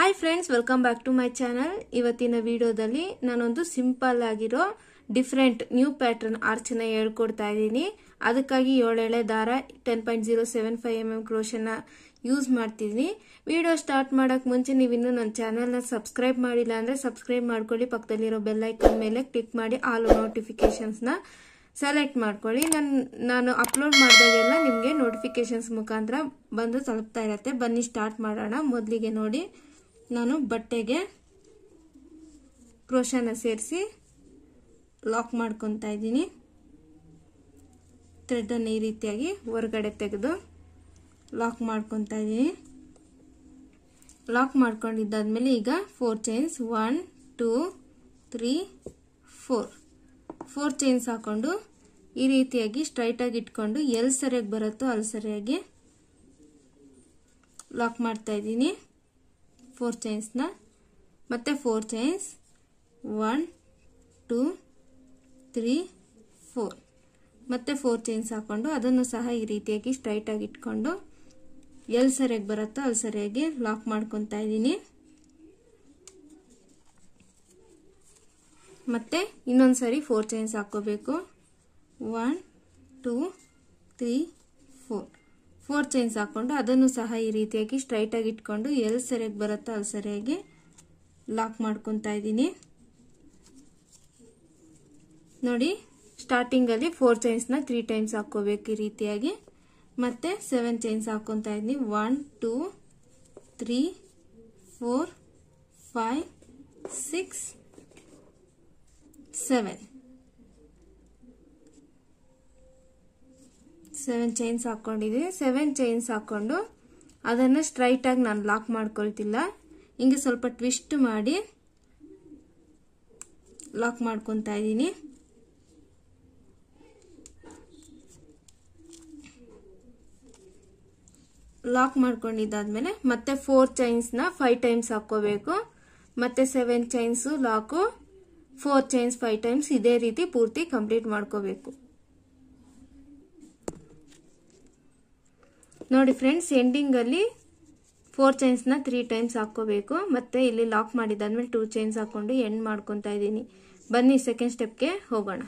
hi friends welcome back to my channel ಇವತ್ತಿನ ವಿಡಿಯೋದಲ್ಲಿ ನಾನೊಂದು ಸಿಂಪಲ್ ಆಗಿರೋ ಡಿಫ್ರೆಂಟ್ ನ್ಯೂ ಪ್ಯಾಟರ್ನ್ ಆರ್ಚನ್ನ ಹೇಳ್ಕೊಡ್ತಾ ಇದ್ದೀನಿ ಅದಕ್ಕಾಗಿ ಏಳೆಳೆ ದಾರ ten point zero seven five M M ಕ್ರೋಶನ್ನ ಯೂಸ್ ಮಾಡ್ತಿದ್ದೀನಿ ವಿಡಿಯೋ ಸ್ಟಾರ್ಟ್ ಮಾಡೋಕೆ ಮುಂಚೆ ನೀವು ಇನ್ನೂ ನನ್ನ ಚಾನಲ್ನ ಸಬ್ಸ್ಕ್ರೈಬ್ ಮಾಡಿಲ್ಲ ಅಂದರೆ ಸಬ್ಸ್ಕ್ರೈಬ್ ಮಾಡ್ಕೊಳ್ಳಿ ಪಕ್ಕದಲ್ಲಿರೋ ಬೆಲ್ ಐಕನ್ ಮೇಲೆ ಕ್ಲಿಕ್ ಮಾಡಿ ಆಲ್ ನೋಟಿಫಿಕೇಶನ್ಸ್ನ ಸೆಲೆಕ್ಟ್ ಮಾಡ್ಕೊಳ್ಳಿ ನಾನು ನಾನು ಅಪ್ಲೋಡ್ ಮಾಡಿದಾಗೆಲ್ಲ ನಿಮಗೆ ನೋಟಿಫಿಕೇಶನ್ಸ್ ಮುಖಾಂತರ ಬಂದು ತಲುಪ್ತಾ ಇರತ್ತೆ ಬನ್ನಿ ಸ್ಟಾರ್ಟ್ ಮಾಡೋಣ ಮೊದಲಿಗೆ ನೋಡಿ ನಾನು ಬಟ್ಟೆಗೆ ಕ್ರೋಶನ ಸೇರಿಸಿ ಲಾಕ್ ಮಾಡ್ಕೊತಾ ಇದ್ದೀನಿ ಥ್ರೆಡನ್ನು ಈ ರೀತಿಯಾಗಿ ಹೊರಗಡೆ ತೆಗೆದು ಲಾಕ್ ಮಾಡ್ಕೊತಾ ಇದ್ದೀನಿ ಲಾಕ್ ಮಾಡ್ಕೊಂಡಿದ್ದಾದ್ಮೇಲೆ ಈಗ four chains one two three four four chains ಹಾಕೊಂಡು ಈ ರೀತಿಯಾಗಿ ಸ್ಟ್ರೈಟಾಗಿ ಇಟ್ಕೊಂಡು ಎಲ್ಲಿ ಸರಿಯಾಗಿ ಬರುತ್ತೋ ಅಲ್ಲಿ ಸರಿಯಾಗಿ ಲಾಕ್ ಮಾಡ್ತಾ ಇದ್ದೀನಿ ಫೋರ್ ಚೈನ್ಸ್ನ ಮತ್ತು four chains one two three four ಮತ್ತು ಫೋರ್ ಚೈನ್ಸ್ ಹಾಕೊಂಡು ಅದನ್ನು ಸಹ ಈ ರೀತಿಯಾಗಿ ಸ್ಟ್ರೈಟಾಗಿ ಇಟ್ಕೊಂಡು ಎಲ್ಲಿ ಸರಿಯಾಗಿ ಬರುತ್ತೋ ಅಲ್ಲಿ ಸರಿಯಾಗಿ ಲಾಕ್ ಮಾಡ್ಕೊತಾ ಇದ್ದೀನಿ ಮತ್ತು ಇನ್ನೊಂದು ಸರಿ ಫೋರ್ ಚೈನ್ಸ್ ಹಾಕೋಬೇಕು one two three four four chains ಹಾಕ್ಕೊಂಡು ಅದನ್ನು ಸಹ ಈ ರೀತಿಯಾಗಿ ಸ್ಟ್ರೈಟಾಗಿ ಇಟ್ಕೊಂಡು ಎಲ್ಲಿ ಸರಿಯಾಗಿ ಬರುತ್ತೋ ಅಲ್ಲಿ ಸರಿಯಾಗಿ ಲಾಕ್ ಮಾಡ್ಕೊತಾ ಇದ್ದೀನಿ ನೋಡಿ ಸ್ಟಾರ್ಟಿಂಗಲ್ಲಿ ಫೋರ್ ಚೈನ್ಸ್ನ ತ್ರೀ ಟೈಮ್ಸ್ ಹಾಕ್ಕೋಬೇಕು ಈ ರೀತಿಯಾಗಿ ಮತ್ತು ಸೆವೆನ್ ಚೈನ್ಸ್ ಹಾಕ್ಕೊತಾ ಇದ್ದೀನಿ one two three four five six seven seven chains ಹಾಕ್ಕೊಂಡಿದ್ದೀನಿ ಸೆವೆನ್ ಚೈನ್ಸ್ ಹಾಕ್ಕೊಂಡು ಅದನ್ನು ಸ್ಟ್ರೈಟಾಗಿ ನಾನು ಲಾಕ್ ಮಾಡ್ಕೊಳ್ತಿಲ್ಲ ಹಿಂಗೆ ಸ್ವಲ್ಪ ಟ್ವಿಸ್ಟ್ ಮಾಡಿ ಲಾಕ್ ಮಾಡ್ಕೊತಾ ಇದ್ದೀನಿ ಲಾಕ್ ಮಾಡ್ಕೊಂಡಿದ್ದಾದ್ಮೇಲೆ ಮತ್ತೆ ಫೋರ್ ಚೈನ್ಸ್ನ ಫೈವ್ ಟೈಮ್ಸ್ ಹಾಕ್ಕೋಬೇಕು ಮತ್ತೆ seven chains lock four chains five times ಇದೇ ರೀತಿ ಪೂರ್ತಿ ಕಂಪ್ಲೀಟ್ ಮಾಡ್ಕೋಬೇಕು ನೋಡಿ ಫ್ರೆಂಡ್ಸ್ ಎಂಡಿಂಗಲ್ಲಿ ಫೋರ್ ಚೈನ್ಸ್ನ ತ್ರೀ ಟೈಮ್ಸ್ ಹಾಕ್ಕೋಬೇಕು ಮತ್ತೆ ಇಲ್ಲಿ ಲಾಕ್ ಮಾಡಿದ್ದಾದ್ಮೇಲೆ ಟೂ ಚೈನ್ಸ್ ಹಾಕೊಂಡು ಎಂಡ್ ಮಾಡ್ಕೊತಾ ಇದ್ದೀನಿ ಬನ್ನಿ ಸೆಕೆಂಡ್ ಸ್ಟೆಪ್ಗೆ ಹೋಗೋಣ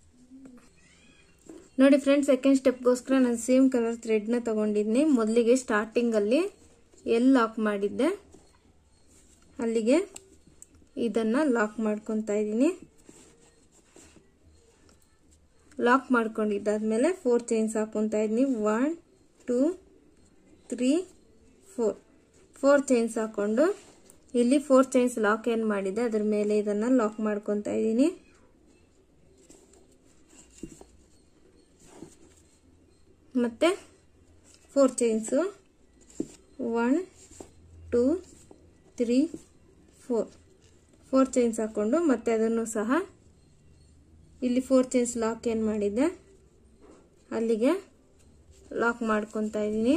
ನೋಡಿ ಫ್ರೆಂಡ್ಸ್ ಸೆಕೆಂಡ್ ಸ್ಟೆಪ್ಗೋಸ್ಕರ ನಾನು ಸೇಮ್ ಕಲರ್ ಥ್ರೆಡ್ನ ತಗೊಂಡಿದ್ದೀನಿ ಮೊದಲಿಗೆ ಸ್ಟಾರ್ಟಿಂಗಲ್ಲಿ ಎಲ್ಲಿ ಲಾಕ್ ಮಾಡಿದ್ದೆ ಅಲ್ಲಿಗೆ ಇದನ್ನು ಲಾಕ್ ಮಾಡ್ಕೊತಾ ಇದ್ದೀನಿ ಲಾಕ್ ಮಾಡ್ಕೊಂಡಿದ್ದಾದ್ಮೇಲೆ ಫೋರ್ ಚೈನ್ಸ್ ಹಾಕ್ಕೊತಾ ಇದ್ದೀನಿ one two three four four chains ಹಾಕ್ಕೊಂಡು ಇಲ್ಲಿ ಫೋರ್ ಚೈನ್ಸ್ ಲಾಕ್ ಏನು ಮಾಡಿದೆ ಅದ್ರ ಮೇಲೆ ಇದನ್ನು ಲಾಕ್ ಮಾಡ್ಕೊತಾ ಇದ್ದೀನಿ ಮತ್ತು four chains one two three four four chains ಹಾಕ್ಕೊಂಡು ಮತ್ತೆ ಅದನ್ನು ಸಹ ಇಲ್ಲಿ ಫೋರ್ ಚೈನ್ಸ್ ಲಾಕ್ ಏನು ಮಾಡಿದ್ದೆ ಅಲ್ಲಿಗೆ ಲಾಕ್ ಮಾಡ್ಕೊತಾ ಇದ್ದೀನಿ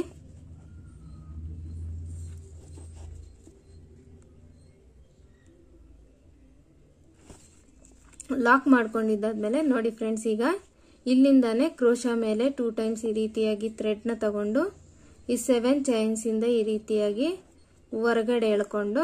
ಲಾಕ್ ಮಾಡ್ಕೊಂಡಿದ್ದಾದ್ಮೇಲೆ ನೋಡಿ ಫ್ರೆಂಡ್ಸ್ ಈಗ ಇಲ್ಲಿಂದಾನೆ ಕ್ರೋಶ ಮೇಲೆ ಟೂ ಟೈಮ್ಸ್ ಈ ರೀತಿಯಾಗಿ ಥ್ರೆಡ್ನ ತಗೊಂಡು ಈ ಸೆವೆನ್ ಚೈನ್ಸಿಂದ ಈ ರೀತಿಯಾಗಿ ಹೊರಗಡೆ ಎಳ್ಕೊಂಡು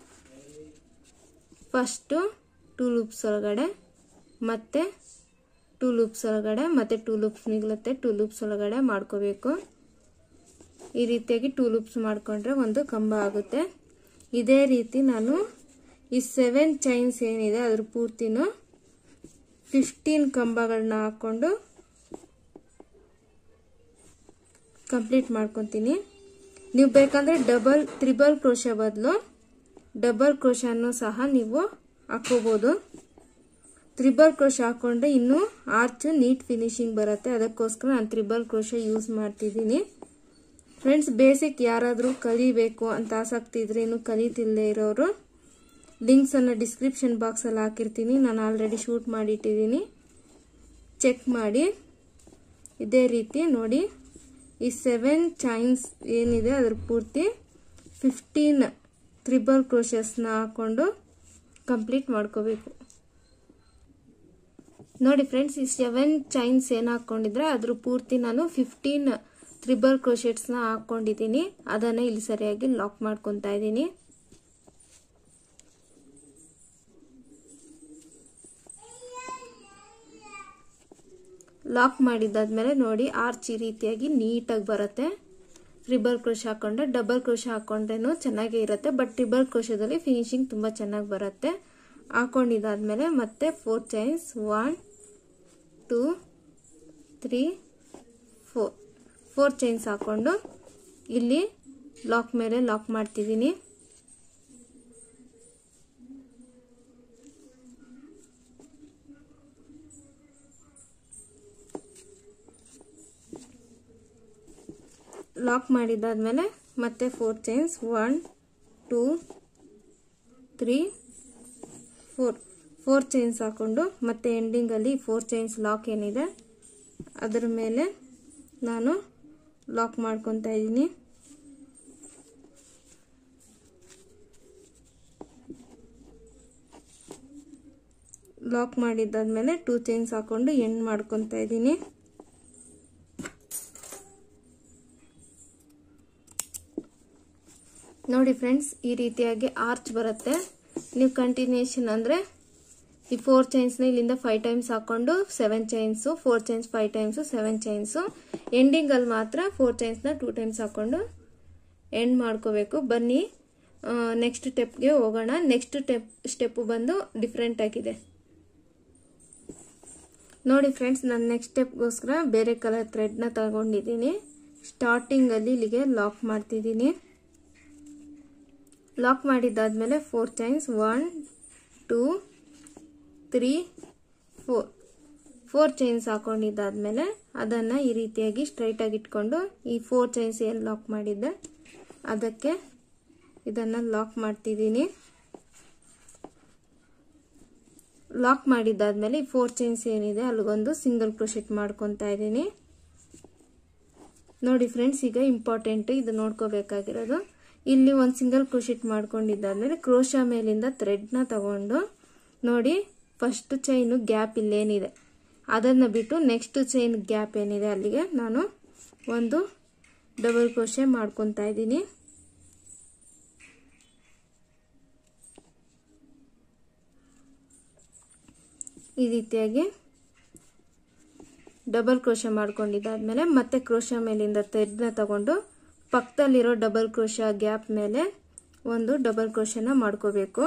ಫಸ್ಟು ಟೂ ಲೂಪ್ಸ್ ಒಳಗಡೆ ಮತ್ತೆ ಟೂ ಲೂಪ್ಸ್ ಒಳಗಡೆ ಮತ್ತೆ ಟೂ ಲೂಪ್ಸ್ ನಿಲ್ಲುತ್ತೆ ಟೂ ಲೂಪ್ಸ್ ಒಳಗಡೆ ಮಾಡ್ಕೋಬೇಕು ಈ ರೀತಿಯಾಗಿ ಟೂ ಲೂಪ್ಸ್ ಮಾಡಿಕೊಂಡ್ರೆ ಒಂದು ಕಂಬ ಆಗುತ್ತೆ ಇದೇ ರೀತಿ ನಾನು ಈ ಸೆವೆನ್ ಚೈನ್ಸ್ ಏನಿದೆ ಅದ್ರ ಪೂರ್ತಿನೂ ಫಿಫ್ಟೀನ್ ಕಂಬಗಳನ್ನ ಹಾಕ್ಕೊಂಡು ಕಂಪ್ಲೀಟ್ ಮಾಡ್ಕೊತೀನಿ ನೀವು ಬೇಕಂದರೆ ಡಬಲ್ ತ್ರಿಬಲ್ ಕ್ರೋಶ ಬದಲು ಡಬಲ್ ಕ್ರೋಶನ್ನು ಸಹ ನೀವು ಹಾಕೋಬೋದು ತ್ರಿಬಲ್ ಕ್ರೋಶ ಹಾಕೊಂಡ್ರೆ ಇನ್ನೂ ಆರ್ಚ್ ನೀಟ್ ಫಿನಿಶಿಂಗ್ ಬರುತ್ತೆ ಅದಕ್ಕೋಸ್ಕರ ನಾನು ತ್ರಿಬಲ್ ಕ್ರೋಶ ಯೂಸ್ ಮಾಡ್ತಿದ್ದೀನಿ ಫ್ರೆಂಡ್ಸ್ ಬೇಸಿಕ್ ಯಾರಾದರೂ ಕಲಿಬೇಕು ಅಂತ ಆಸಕ್ತಿ ಇದ್ರೆ ಇನ್ನೂ ಕಲಿತಿಲ್ಲದೆ ಇರೋರು ಲಿಂಕ್ಸನ್ನು ಡಿಸ್ಕ್ರಿಪ್ಷನ್ ಬಾಕ್ಸಲ್ಲಿ ಹಾಕಿರ್ತೀನಿ ನಾನು ಆಲ್ರೆಡಿ ಶೂಟ್ ಮಾಡಿಟ್ಟಿದ್ದೀನಿ ಚೆಕ್ ಮಾಡಿ ಇದೇ ರೀತಿ ನೋಡಿ ಈ ಸೆವೆನ್ ಚೈನ್ಸ್ ಏನಿದೆ ಅದ್ರ ಪೂರ್ತಿ ಫಿಫ್ಟೀನ್ ತ್ರಿಬಲ್ ಕ್ರೋಶಸ್ನ ಹಾಕ್ಕೊಂಡು ಕಂಪ್ಲೀಟ್ ಮಾಡ್ಕೋಬೇಕು ನೋಡಿ ಫ್ರೆಂಡ್ಸ್ ಈ ಸೆವೆನ್ ಚೈನ್ಸ್ ಏನು ಹಾಕ್ಕೊಂಡಿದ್ರೆ ಅದ್ರ ಪೂರ್ತಿ ನಾನು ಫಿಫ್ಟೀನ್ ತ್ರಿಬಲ್ ಕ್ರೋಶೆಟ್ಸ್ನ ಹಾಕ್ಕೊಂಡಿದ್ದೀನಿ ಅದನ್ನು ಇಲ್ಲಿ ಸರಿಯಾಗಿ ಲಾಕ್ ಮಾಡ್ಕೊತಾ ಇದ್ದೀನಿ ಲಾಕ್ ಮಾಡಿದ್ದಾದ್ಮೇಲೆ ನೋಡಿ ಆರ್ಚ್ ಈ ರೀತಿಯಾಗಿ ನೀಟಾಗಿ ಬರುತ್ತೆ ಟ್ರಿಬಲ್ ಕ್ರೋಶ ಹಾಕೊಂಡ್ರೆ ಡಬಲ್ ಕ್ರೋಶ ಹಾಕೊಂಡ್ರೇನು ಚೆನ್ನಾಗೇ ಇರುತ್ತೆ ಬಟ್ ಟ್ರಿಬಲ್ ಕ್ರೋಶದಲ್ಲಿ ಫಿನಿಶಿಂಗ್ ತುಂಬ ಚೆನ್ನಾಗಿ ಬರುತ್ತೆ ಹಾಕೊಂಡಿದ್ದಾದ್ಮೇಲೆ ಮತ್ತೆ four chains one two three four four chains ಹಾಕೊಂಡು ಇಲ್ಲಿ ಲಾಕ್ ಮೇಲೆ ಲಾಕ್ ಮಾಡ್ತಿದ್ದೀನಿ ಲಾಕ್ ಮಾಡಿದ್ದಾದ್ಮೇಲೆ ಮತ್ತೆ four chains one two three four four chains ಹಾಕೊಂಡು ಮತ್ತೆ ಎಂಡಿಂಗಲ್ಲಿ ಫೋರ್ ಚೈನ್ಸ್ ಲಾಕ್ ಏನಿದೆ ಅದರ ಮೇಲೆ ನಾನು ಲಾಕ್ ಮಾಡ್ಕೊತಾ ಇದ್ದೀನಿ ಲಾಕ್ ಮಾಡಿದ್ದಾದ್ಮೇಲೆ ಟೂ ಚೈನ್ಸ್ ಹಾಕೊಂಡು ಎಂಡ್ ಮಾಡ್ಕೊತಾ ಇದ್ದೀನಿ ನೋಡಿ ಫ್ರೆಂಡ್ಸ್ ಈ ರೀತಿಯಾಗಿ ಆರ್ಚ್ ಬರುತ್ತೆ ನೀವು ಕಂಟಿನ್ಯೂಷನ್ ಅಂದರೆ ಈ ಫೋರ್ ಚೈನ್ಸ್ನ ಇಲ್ಲಿಂದ ಫೈವ್ ಟೈಮ್ಸ್ ಹಾಕೊಂಡು seven chains four chains five times seven chains ಎಂಡಿಂಗಲ್ಲಿ ಮಾತ್ರ ಫೋರ್ ಚೈನ್ಸ್ನ ಟೂ ಟೈಮ್ಸ್ ಹಾಕೊಂಡು ಎಂಡ್ ಮಾಡ್ಕೋಬೇಕು ಬನ್ನಿ ನೆಕ್ಸ್ಟ್ ಸ್ಟೆಪ್ಗೆ ಹೋಗೋಣ ನೆಕ್ಸ್ಟ್ ಸ್ಟೆಪ್ ಸ್ಟೆಪ್ಪು ಬಂದು ಡಿಫ್ರೆಂಟ್ ಆಗಿದೆ ನೋಡಿ ಫ್ರೆಂಡ್ಸ್ ನಾನು ನೆಕ್ಸ್ಟ್ ಸ್ಟೆಪ್ಗೋಸ್ಕರ ಬೇರೆ ಕಲರ್ ಥ್ರೆಡ್ನ ತಗೊಂಡಿದ್ದೀನಿ ಸ್ಟಾರ್ಟಿಂಗಲ್ಲಿ ಇಲ್ಲಿಗೆ ಲಾಕ್ ಮಾಡ್ತಿದ್ದೀನಿ ಲಾಕ್ ಮಾಡಿದ್ದಾದ್ಮೇಲೆ four chains one two three four four chains ಹಾಕೊಂಡಿದ್ದಾದ್ಮೇಲೆ ಅದನ್ನು ಈ ರೀತಿಯಾಗಿ ಸ್ಟ್ರೈಟಾಗಿ ಇಟ್ಕೊಂಡು ಈ ಫೋರ್ ಚೈನ್ಸ್ ಏನು ಲಾಕ್ ಮಾಡಿದ್ದೆ ಅದಕ್ಕೆ ಇದನ್ನು ಲಾಕ್ ಮಾಡ್ತಿದ್ದೀನಿ ಲಾಕ್ ಮಾಡಿದ್ದಾದ್ಮೇಲೆ ಈ ಫೋರ್ ಚೈನ್ಸ್ ಏನಿದೆ ಅಲ್ಲಿಗೊಂದು ಸಿಂಗಲ್ ಕ್ರೋಶೆಟ್ ಮಾಡ್ಕೊತಾ ಇದ್ದೀನಿ ನೋಡಿ ಫ್ರೆಂಡ್ಸ್ ಈಗ ಇಂಪಾರ್ಟೆಂಟ್ ಇದು ನೋಡ್ಕೋಬೇಕಾಗಿರೋದು ಇಲ್ಲಿ ಒಂದು ಸಿಂಗಲ್ ಕ್ರೋಶೆಟ್ ಮಾಡ್ಕೊಂಡಿದ್ದಾದ್ಮೇಲೆ ಕ್ರೋಶ ಮೇಲಿಂದ ಥ್ರೆಡ್ನ ತಗೊಂಡು ನೋಡಿ ಫಸ್ಟ್ ಚೈನು ಗ್ಯಾಪ್ ಇಲ್ಲೇನಿದೆ ಅದನ್ನು ಬಿಟ್ಟು ನೆಕ್ಸ್ಟ್ ಚೈನ್ ಗ್ಯಾಪ್ ಏನಿದೆ ಅಲ್ಲಿಗೆ ನಾನು ಒಂದು ಡಬಲ್ ಕ್ರೋಶೆ ಮಾಡ್ಕೊತಾ ಇದ್ದೀನಿ ಈ ರೀತಿಯಾಗಿ ಡಬಲ್ ಕ್ರೋಶ ಮಾಡ್ಕೊಂಡಿದ್ದಾದ್ಮೇಲೆ ಮತ್ತೆ ಕ್ರೋಶ ಮೇಲಿಂದ ಥ್ರೆಡ್ನ ತಗೊಂಡು ಪಕ್ಕದಲ್ಲಿರೋ ಡಬಲ್ ಕ್ರೋಶ ಗ್ಯಾಪ್ ಮೇಲೆ ಒಂದು ಡಬಲ್ ಕ್ರೋಶನ ಮಾಡ್ಕೋಬೇಕು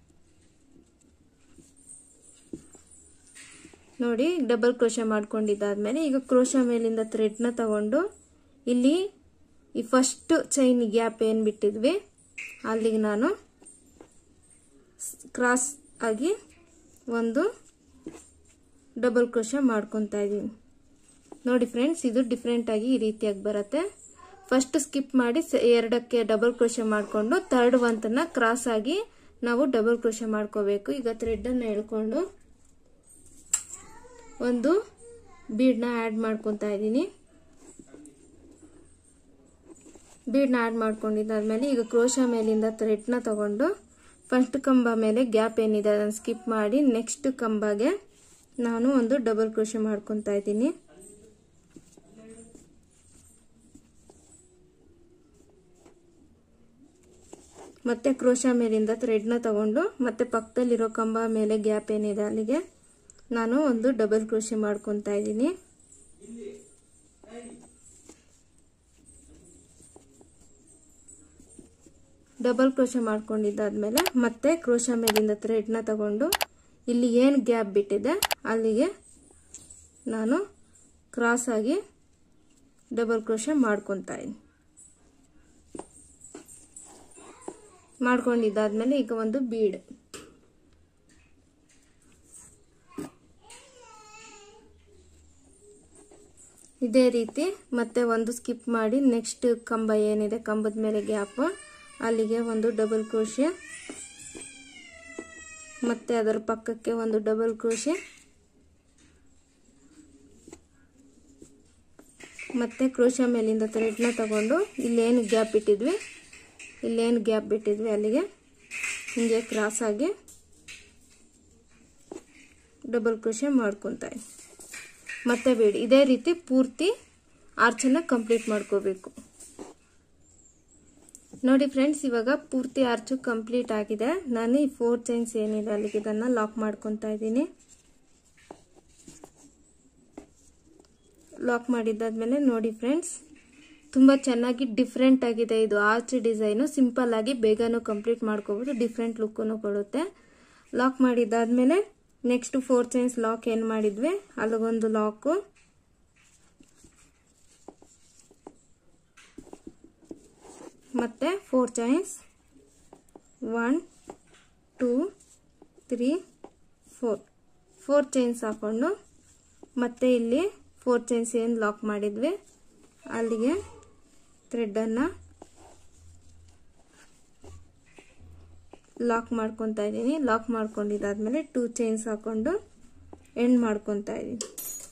ನೋಡಿ ಡಬಲ್ ಕ್ರೋಶ ಮಾಡ್ಕೊಂಡಿದ್ದಾದ್ಮೇಲೆ ಈಗ ಕ್ರೋಶ ಮೇಲಿಂದ ಥ್ರೆಡ್ನ ತಗೊಂಡು ಇಲ್ಲಿ ಈ ಫಸ್ಟ್ ಚೈನ್ ಗ್ಯಾಪ್ ಏನು ಬಿಟ್ಟಿದ್ವಿ ಅಲ್ಲಿಗೆ ನಾನು ಕ್ರಾಸ್ ಆಗಿ ಒಂದು ಡಬಲ್ ಕ್ರೋಶ ಮಾಡ್ಕೊತಾ ಇದ್ದೀನಿ ನೋಡಿ ಫ್ರೆಂಡ್ಸ್ ಇದು ಡಿಫ್ರೆಂಟ್ ಆಗಿ ಈ ರೀತಿಯಾಗಿ ಬರುತ್ತೆ ಫಸ್ಟ್ ಸ್ಕಿಪ್ ಮಾಡಿ ಎರಡಕ್ಕೆ ಡಬಲ್ ಕ್ರೋಶ ಮಾಡಿಕೊಂಡು ಥರ್ಡ್ ಒಂತನ್ನ ಕ್ರಾಸ್ ಆಗಿ ನಾವು ಡಬಲ್ ಕ್ರೋಶ ಮಾಡ್ಕೋಬೇಕು ಈಗ ಥ್ರೆಡ್ಡನ್ನು ಎಳ್ಕೊಂಡು ಒಂದು ಬೀಡ್ನ ಆ್ಯಡ್ ಮಾಡ್ಕೊತಾ ಇದ್ದೀನಿ ಬೀಡ್ನ ಆ್ಯಡ್ ಮಾಡ್ಕೊಂಡಿದ್ದಾದ್ಮೇಲೆ ಈಗ ಕ್ರೋಶ ಮೇಲಿಂದ ಥ್ರೆಡ್ನ ತಗೊಂಡು ಫಸ್ಟ್ ಕಂಬ ಮೇಲೆ ಗ್ಯಾಪ್ ಏನಿದೆ ಅದನ್ನು ಸ್ಕಿಪ್ ಮಾಡಿ ನೆಕ್ಸ್ಟ್ ಕಂಬಗೆ ನಾನು ಒಂದು ಡಬಲ್ ಕ್ರೋಶ ಮಾಡ್ಕೊತಾ ಇದ್ದೀನಿ ಮತ್ತೆ ಕ್ರೋಶ ಮೇಲಿಂದ ಥ್ರೆಡ್ನ ತಗೊಂಡು ಮತ್ತೆ ಪಕ್ಕದಲ್ಲಿರೋ ಕಂಬ ಮೇಲೆ ಗ್ಯಾಪ್ ಏನಿದೆ ಅಲ್ಲಿಗೆ ನಾನು ಒಂದು ಡಬಲ್ ಕ್ರೋಶೆ ಮಾಡ್ಕೊತಾ ಇದ್ದೀನಿ ಡಬಲ್ ಕ್ರೋಶ ಮಾಡ್ಕೊಂಡಿದ್ದಾದ್ಮೇಲೆ ಮತ್ತೆ ಕ್ರೋಶ ಮೇಲಿಂದ ಥ್ರೆಡ್ನ ತಗೊಂಡು ಇಲ್ಲಿ ಏನು ಗ್ಯಾಪ್ ಬಿಟ್ಟಿದೆ ಅಲ್ಲಿಗೆ ನಾನು ಕ್ರಾಸ್ ಆಗಿ ಡಬಲ್ ಕ್ರೋಶ ಮಾಡ್ಕೊತಾ ಇದ್ದೀನಿ ಮಾಡ್ಕೊಂಡಿದ್ದಾದ್ಮೇಲೆ ಈಗ ಒಂದು ಬೀಡ್ ಇದೇ ರೀತಿ ಮತ್ತೆ ಒಂದು ಸ್ಕಿಪ್ ಮಾಡಿ ನೆಕ್ಸ್ಟ್ ಕಂಬ ಏನಿದೆ ಕಂಬದ ಮೇಲೆ ಗ್ಯಾಪ್ ಅಲ್ಲಿಗೆ ಒಂದು ಡಬಲ್ ಕ್ರೋಶೆ ಮತ್ತೆ ಅದರ ಪಕ್ಕಕ್ಕೆ ಒಂದು ಡಬಲ್ ಕ್ರೋಶೆ ಮತ್ತೆ ಕ್ರೋಶ ಮೇಲಿಂದ ಥ್ರೆಡ್ನ ತಗೊಂಡು ಇಲ್ಲೇನು ಗ್ಯಾಪ್ ಇಟ್ಟಿದ್ವಿ ಇಲ್ಲೇನು ಗ್ಯಾಪ್ ಬಿಟ್ಟಿದ್ವಿ ಅಲ್ಲಿಗೆ ಹಿಂಗೆ ಕ್ರಾಸ್ ಆಗಿ ಡಬಲ್ ಕ್ರೋಶೆ ಮಾಡ್ಕೊತಾ ಮತ್ತೆ ಬೇಡಿ ಇದೇ ರೀತಿ ಪೂರ್ತಿ ಆರ್ಚನ್ನ ಕಂಪ್ಲೀಟ್ ಮಾಡ್ಕೋಬೇಕು ನೋಡಿ ಫ್ರೆಂಡ್ಸ್ ಇವಾಗ ಪೂರ್ತಿ ಆರ್ಚು ಕಂಪ್ಲೀಟ್ ಆಗಿದೆ ನಾನು ಈ ಫೋರ್ ಚೈನ್ಸ್ ಏನಿದೆ ಅಲ್ಲಿಗೆ ಇದನ್ನು ಲಾಕ್ ಮಾಡ್ಕೊತಾ ಇದ್ದೀನಿ ಲಾಕ್ ಮಾಡಿದ್ದಾದ್ಮೇಲೆ ನೋಡಿ ಫ್ರೆಂಡ್ಸ್ ತುಂಬ ಚೆನ್ನಾಗಿ ಡಿಫ್ರೆಂಟ್ ಆಗಿದೆ ಇದು ಆರ್ಚ್ ಡಿಸೈನು ಸಿಂಪಲ್ ಆಗಿ ಬೇಗನೂ ಕಂಪ್ಲೀಟ್ ಮಾಡ್ಕೋಬೋದು ಡಿಫ್ರೆಂಟ್ ಲುಕ್ಕನ್ನು ಕೊಡುತ್ತೆ ಲಾಕ್ ಮಾಡಿದ್ದಾದ್ಮೇಲೆ ನೆಕ್ಸ್ಟ್ ಫೋರ್ ಚೈನ್ಸ್ ಲಾಕ್ ಏನು ಮಾಡಿದ್ವಿ ಅಲ್ಲಿಗೊಂದು ಲಾಕು ಮತ್ತೆ four chains one two three four four chains ಹಾಕೊಂಡು ಮತ್ತೆ ಇಲ್ಲಿ ಫೋರ್ ಚೈನ್ಸ್ ಏನು ಲಾಕ್ ಮಾಡಿದ್ವಿ ಅಲ್ಲಿಗೆ ಥ್ರೆಡ್ಡನ್ನು ಲಾಕ್ ಮಾಡ್ಕೊತಾ ಇದ್ದೀನಿ ಲಾಕ್ ಮಾಡ್ಕೊಂಡಿದ್ದಾದ್ಮೇಲೆ ಟೂ ಚೈನ್ಸ್ ಹಾಕೊಂಡು ಎಂಡ್ ಮಾಡ್ಕೊತಾ ಇದ್ದೀನಿ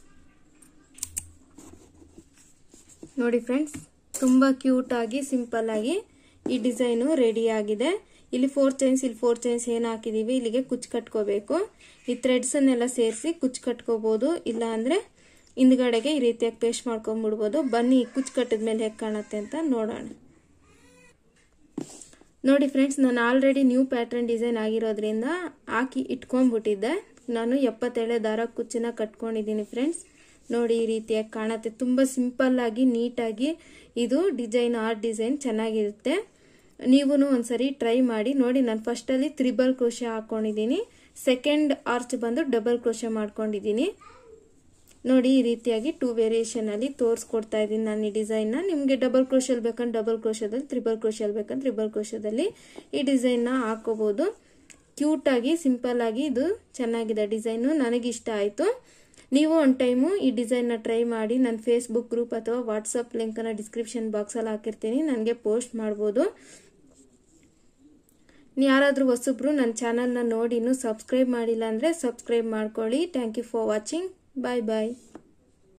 ನೋಡಿ ಫ್ರೆಂಡ್ಸ್ ತುಂಬ ಕ್ಯೂಟಾಗಿ ಸಿಂಪಲ್ ಆಗಿ ಈ ಡಿಸೈನು ರೆಡಿ ಆಗಿದೆ ಇಲ್ಲಿ ಫೋರ್ ಚೈನ್ಸ್ ಇಲ್ಲಿ ಫೋರ್ ಚೈನ್ಸ್ ಏನು ಹಾಕಿದೀವಿ ಇಲ್ಲಿಗೆ ಕುಚ್ ಕಟ್ಕೋಬೇಕು ಈ ಥ್ರೆಡ್ಸನ್ನೆಲ್ಲ ಸೇರಿಸಿ ಕುಚ್ ಕಟ್ಕೋಬಹುದು ಇಲ್ಲ ಅಂದ್ರೆ ಹಿಂದ್ಗಡೆಗೆ ಈ ರೀತಿಯಾಗಿ ಪೇಸ್ಟ್ ಮಾಡ್ಕೊಂಡ್ಬಿಡ್ಬೋದು ಬನ್ನಿ ಕುಚ್ ಕಟ್ಟಿದ ಮೇಲೆ ಹೇಗೆ ಕಾಣುತ್ತೆ ಅಂತ ನೋಡೋಣ ನೋಡಿ ಫ್ರೆಂಡ್ಸ್ ನಾನು ಆಲ್ರೆಡಿ ನ್ಯೂ ಪ್ಯಾಟ್ರನ್ ಡಿಸೈನ್ ಆಗಿರೋದ್ರಿಂದ ಹಾಕಿ ಇಟ್ಕೊಂಡ್ಬಿಟ್ಟಿದ್ದೆ ನಾನು ಎಪ್ಪತ್ತೇಳೆ ದಾರ ಕುಚ್ಚನ್ನ ಕಟ್ಕೊಂಡಿದ್ದೀನಿ ಫ್ರೆಂಡ್ಸ್ ನೋಡಿ ಈ ರೀತಿಯಾಗಿ ಕಾಣುತ್ತೆ ತುಂಬ ಸಿಂಪಲ್ ಆಗಿ ನೀಟಾಗಿ ಇದು ಡಿಸೈನ್ ಆರ್ಟ್ ಡಿಸೈನ್ ಚೆನ್ನಾಗಿರುತ್ತೆ ನೀವು ಒಂದ್ಸರಿ ಟ್ರೈ ಮಾಡಿ ನೋಡಿ ನಾನು ಫಸ್ಟಲ್ಲಿ ತ್ರಿಬಲ್ ಕ್ರೋಶೆ ಹಾಕೊಂಡಿದ್ದೀನಿ ಸೆಕೆಂಡ್ ಆರ್ಚ್ ಬಂದು ಡಬಲ್ ಕ್ರೋಶೆ ಮಾಡ್ಕೊಂಡಿದ್ದೀನಿ ನೋಡಿ ಈ ರೀತಿಯಾಗಿ ಟೂ ವೇರಿಯೇಷನ್ ಅಲ್ಲಿ ತೋರಿಸ್ಕೊಡ್ತಾ ಇದ್ದೀನಿ ನಾನು ಈ ಡಿಸೈನ್ ನಿಮಗೆ ಡಬಲ್ ಕ್ರೋಶಲ್ ಬೇಕಂದ್ರೆ ಡಬಲ್ ಕ್ರೋಶದಲ್ಲಿ ತ್ರಿಬಲ್ ಕ್ರೋಶಲ್ ಬೇಕಂದ್ರೆ ತ್ರಿಬಲ್ ಕ್ರೋಶದಲ್ಲಿ ಈ ಡಿಸೈನ್ ನ ಹಾಕೋಬಹುದು ಕ್ಯೂಟ್ ಆಗಿ ಸಿಂಪಲ್ ಆಗಿ ಇದು ಚೆನ್ನಾಗಿದೆ ಡಿಸೈನ್ ನನಗೆ ಇಷ್ಟ ಆಯ್ತು ನೀವು ಒಂದು ಟೈಮು ಈ ಡಿಸೈನ್ನ ಟ್ರೈ ಮಾಡಿ ನನ್ನ ಫೇಸ್ಬುಕ್ ಗ್ರೂಪ್ ಅಥವಾ ವಾಟ್ಸಪ್ ಲಿಂಕನ್ನು ಡಿಸ್ಕ್ರಿಪ್ಷನ್ ಬಾಕ್ಸಲ್ಲಿ ಹಾಕಿರ್ತೀನಿ ನನಗೆ ಪೋಸ್ಟ್ ಮಾಡ್ಬೋದು ಯಾರಾದರೂ ಹೊಸಬ್ರು ನನ್ನ ಚಾನಲ್ನ ನೋಡಿ ಇನ್ನೂ ಸಬ್ಸ್ಕ್ರೈಬ್ ಮಾಡಿಲ್ಲ ಅಂದರೆ ಸಬ್ಸ್ಕ್ರೈಬ್ ಮಾಡ್ಕೊಳ್ಳಿ thank you for watching bye bye